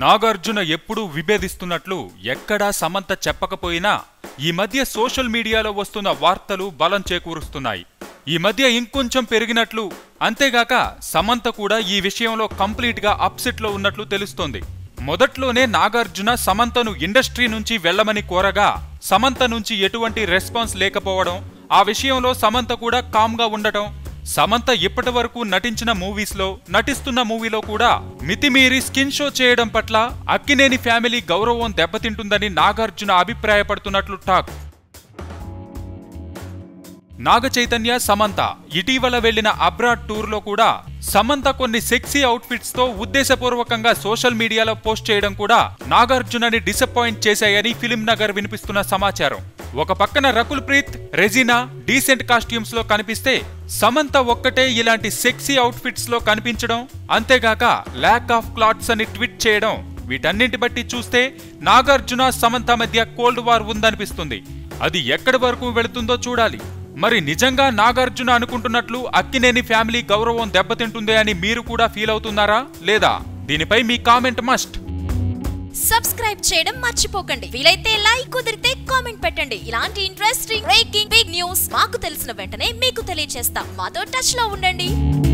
నాగార్జున ఎప్పుడూ విభేదిస్తున్నట్లు ఎక్కడా సమంత చెప్పకపోయినా ఈ మధ్య సోషల్ మీడియాలో వస్తున్న వార్తలు బలం చేకూరుస్తున్నాయి ఈ మధ్య ఇంకొంచెం పెరిగినట్లు అంతేగాక సమంత కూడా ఈ విషయంలో కంప్లీట్ గా అప్సెట్ లో ఉన్నట్లు తెలుస్తోంది మొదట్లోనే నాగార్జున సమంతను ఇండస్ట్రీ నుంచి వెళ్లమని కోరగా సమంత నుంచి ఎటువంటి రెస్పాన్స్ లేకపోవడం ఆ విషయంలో సమంత కూడా కామ్ గా ఉండటం సమంత ఇప్పటి వరకు నటించిన మూవీస్ లో నటిస్తున్న మూవీలో కూడా మితిమీరి స్కిన్ షో చేయడం పట్ల అక్కినేని ఫ్యామిలీ గౌరవం దెబ్బతింటుందని నాగార్జున అభిప్రాయపడుతున్నట్లు టాక్ నాగ చైతన్య సమంత ఇటీవల వెళ్లిన అబ్రాడ్ టూర్ లో కూడా సమంత కొన్ని సెక్సీ అవుట్ఫిట్స్ తో ఉద్దేశపూర్వకంగా సోషల్ మీడియాలో పోస్ట్ చేయడం కూడా నాగార్జునని డిసప్పాయింట్ చేశాయని ఫిలిం నగర్ వినిపిస్తున్న సమాచారం ఒక పక్కన రకుల్ ప్రీత్ రెజినా డీసెంట్ కాస్ట్యూమ్స్ లో కనిపిస్తే సమంత ఒక్కటే ఇలాంటి సెక్సీ అవుట్ఫిట్స్ లో కనిపించడం అంతేగాక ల్యాక్ ఆఫ్ క్లాత్స్ అని ట్వీట్ చేయడం వీటన్నింటి బట్టి చూస్తే నాగార్జున సమంత మధ్య కోల్డ్ వార్ ఉందనిపిస్తుంది అది ఎక్కడి వరకు వెళుతుందో చూడాలి మరి నిజంగా నాగార్జున అనుకుంటున్నట్లు అక్కినేని ఫ్యామిలీ గౌరవం దెబ్బతింటుంది అని మీరు కూడా ఫీల్ అవుతున్నారా లేదా దీనిపై మీ కామెంట్ మస్ట్ సబ్స్క్రైబ్ చేయడం మర్చిపోకండి వీలైతే లైక్ కుదిరితే కామెంట్ పెట్టండి ఇలాంటి ఇంట్రెస్టింగ్ బ్రేకింగ్ బిగ్ న్యూస్ మాకు తెలిసిన వెంటనే మీకు తెలియజేస్తాం మాతో టచ్ లో ఉండండి